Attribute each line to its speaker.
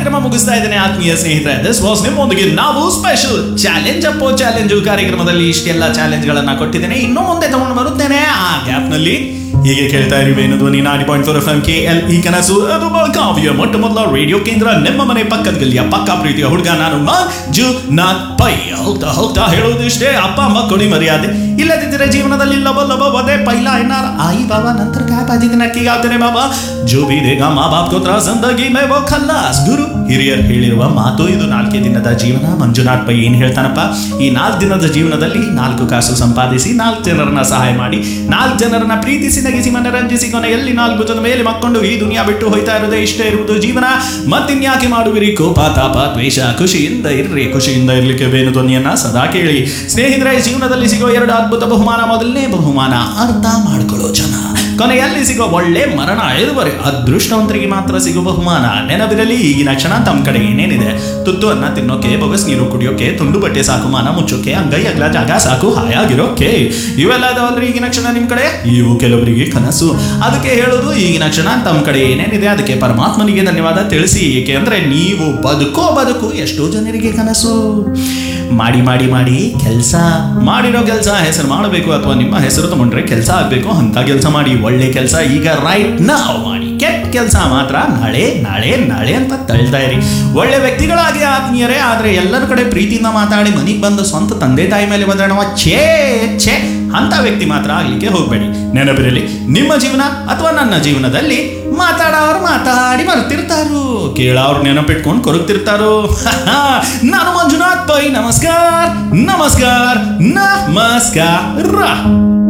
Speaker 1: ಕಾರ್ಯಕ್ರಮ ಮುಗಿಸ್ತಾ ಇದ್ದೇನೆ ಆತ್ಮೀಯ ಸ್ನೇಹಿತರೆ ದಿಸ್ ವಾಸ್ ನಿಮ್ಮೊಂದಿಗೆ ನಾವು ಸ್ಪೆಷಲ್ ಚಾಲೆಂಜ್ ಅಪ್ಪೋ ಚಾಲೆಂಜ್ ಕಾರ್ಯಕ್ರಮದಲ್ಲಿ ಇಷ್ಟೆಲ್ಲ ಚಾಲೆಂಜ್ ಗಳನ್ನ ಕೊಟ್ಟಿದ್ದೇನೆ ಇನ್ನು ಮುಂದೆ ತಗೊಂಡು ಬರುತ್ತೇನೆ ಆ ಗ್ಯಾಪ್ ನಲ್ಲಿ ಹೀಗೆ ಕೇಳ್ತಾ ಇರುವೆ ಏನು ಧ್ವನಿ ನಾಡಿ point four F M K L ಈ ಕನಸು ಅದು ಬೆಳಗಾವಿಯ ಮೊಟ್ಟ ಮೊದಲ ರೇಡಿಯೋ ಕೇಂದ್ರ ನಿಮ್ಮ ಮನೆ ಪಕ್ಕದ ಗಲ್ಲಿಯ ಪಕ್ಕ ಪ್ರೀತಿಯ ಹುಡುಗ ನಾನು ಮಂಜು ನಾಥ್ ಪೈ ಹೋಗ್ತಾ ಹೋಗ್ತಾ ಹೇಳೋದಿಷ್ಟೇ ಅಪ್ಪ ಅಮ್ಮ ಕೊಡಿ ಮರ್ಯಾದೆ ಇಲ್ಲದಿದ್ದರೆ ಜೀವನದಲ್ಲಿ ಲಬ ಲಬ ವದೆ ಪೈಲ ಎನ್ನಾರ ಆಯಿ ಬಾಬಾ ನಂತರ क्या पाजी दिन की गाते ने बाबा जो भी देगा माँ बाप को त्रास जिंदगी में वो खल्लास ಗುರು ಹಿರಿಯರು ಹೇಳಿರುವ ಮಾತು ಇದು ನಾಲ್ಕೇ ದಿನದ ಜೀವನ ಮಂಜುನಾಥ್ ಪೈ ಏನ್ ಹೇಳ್ತಾನಪ್ಪ ಈ ನಾಲ್ಕು ದಿನದ ಜೀವನದಲ್ಲಿ ನಾಲ್ಕು ಕಾಸು ಸಂಪಾದಿಸಿ ನಾಲ್ಕು ಜನರನ್ನ ಸಹಾಯ ಮಾಡಿ ನಾಲ್ಕು ಜನರನ್ನ ಪ್ರೀತಿಸಿ ನಗಿಸಿ ಮನರಂಜಿಸಿ ಕೊನೆಯಲ್ಲಿ ನಾಲ್ಕು ಜನ ಮೇಲೆ ಮಕ್ಕೊಂಡು ಈ ದುನಿಯಾ ಬಿಟ್ಟು ಹೋಯ್ತಾ ಇರೋದೇ ಇಷ್ಟೇ ಇರುವುದು ಜೀವನ ಮತ್ತಿನ್ಯಾಕೆ ಮಾಡುವಿರಿ ಕೋಪ ತಾಪ ದ್ವೇಷ ಖುಷಿಯಿಂದ ಇರ್ರಿ ಖುಷಿಯಿಂದ ಇರ್ಲಿಕ್ಕೆ ಬೇನು ಧ್ವನಿಯನ್ನ ಸದಾ ಕೇಳಿ ಸ್ನೇಹಿತರೆ ಜೀವನದಲ್ಲಿ ಸಿಗೋ ಎರಡು ಅದ್ಭುತ ಬಹುಮಾನ ಮೊದಲನೇ ಬಹುಮಾನ ಅರ್ಥ ಮಾಡ್ಕೊಳ್ಳೋ ಜನ ಕೊನೆಯಲ್ಲಿ ಸಿಗೋ ಒಳ್ಳೆ ಮರಣ ಇರುವರೆ ಅದೃಷ್ಟವಂತರಿಗೆ ಮಾತ್ರ ಸಿಗೋ ಬಹುಮಾನ ನೆನಪಿರಲಿ ಈಗಿನ ಕ್ಷಣ ತಮ್ಮ ಕಡೆ ಏನೇನಿದೆ ತುತ್ತು ಅನ್ನ ತಿನ್ನೋಕೆ ಬೊಗಸ್ ನೀರು ಕುಡಿಯೋಕೆ ತುಂಡು ಬಟ್ಟೆ ಸಾಕು ಮಾನ ಮುಚ್ಚೋಕೆ ಅಂಗೈ ಅಗ್ಲ ಜಾಗ ಸಾಕು ಹಾಯಾಗಿರೋಕೆ ಇವೆಲ್ಲ ಅದಾವಲ್ರಿ ಈಗಿನ ಕ್ಷಣ ನಿಮ್ ಕಡೆ ಇವು ಕೆಲವರಿಗೆ ಕನಸು ಅದಕ್ಕೆ ಹೇಳೋದು ಈಗಿನ ಕ್ಷಣ ತಮ್ಮ ಕಡೆ ಏನೇನಿದೆ ಅದಕ್ಕೆ ಪರಮಾತ್ಮನಿಗೆ ಧನ್ಯವಾದ ತಿಳಿಸಿ ಏಕೆ ಅಂದ್ರೆ ನೀವು ಬದುಕೋ ಬದುಕು ಎಷ್ಟೋ ಜನರಿಗೆ ಕನಸು ಮಾಡಿ ಮಾಡಿ ಮಾಡಿ ಕೆಲಸ ಮಾಡಿರೋ ಕೆಲಸ ಹೆಸರು ಮಾಡಬೇಕು ಅಥವಾ ನಿಮ್ಮ ಹೆಸರು ತಗೊಂಡ್ರೆ ಕೆಲಸ ಆಗಬೇಕು ಅಂತ ಕೆಲಸ ಮಾಡಿ ಒಳ್ಳೆ ಕೆಲಸ ಈಗ ರೈಟ್ ನಾವು ಮಾಡಿ ಕೆಟ್ಟ ಕೆಲಸ ಮಾತ್ರ ನಾಳೆ ನಾಳೆ ನಾಳೆ ಅಂತ ತಳ್ತಾ ಇರಿ ಒಳ್ಳೆ ವ್ಯಕ್ತಿಗಳಾಗಿ ಆತ್ಮೀಯರೇ ಆದ್ರೆ ಎಲ್ಲರ ಕಡೆ ಪ್ರೀತಿಯಿಂದ ಮಾತಾಡಿ ಮನೆಗೆ ಬಂದು ಸ್ವಂತ ತಂದೆ ತಾಯಿ ಮೇಲೆ ಬಂದ್ರೆ ನಾವು ಛೇ ಛೇ ಅಂತ ವ್ಯಕ್ತಿ ಮಾತ್ರ ಆಗ್ಲಿಕ್ಕೆ ಹೋಗ್ಬೇಡಿ ನೆನಪಿರಲಿ ನಿಮ್ಮ ಜೀವನ ಅಥವಾ ನನ್ನ ಜೀವನದಲ್ಲಿ ಮಾತಾಡೋರು ಮಾತಾಡಿ ಬರ್ತಿರ್ತಾರು ಕೇಳೋರು ನೆನಪಿಟ್ಕೊಂಡು ಕೊರಗ್ತಿರ್ತಾರೋ ನಾನು ಮಂಜುನಾಥ್ ಪೈ ನಮಸ್ಕಾರ ನಮಸ್ಕಾರ ನಮಸ್ಕಾರ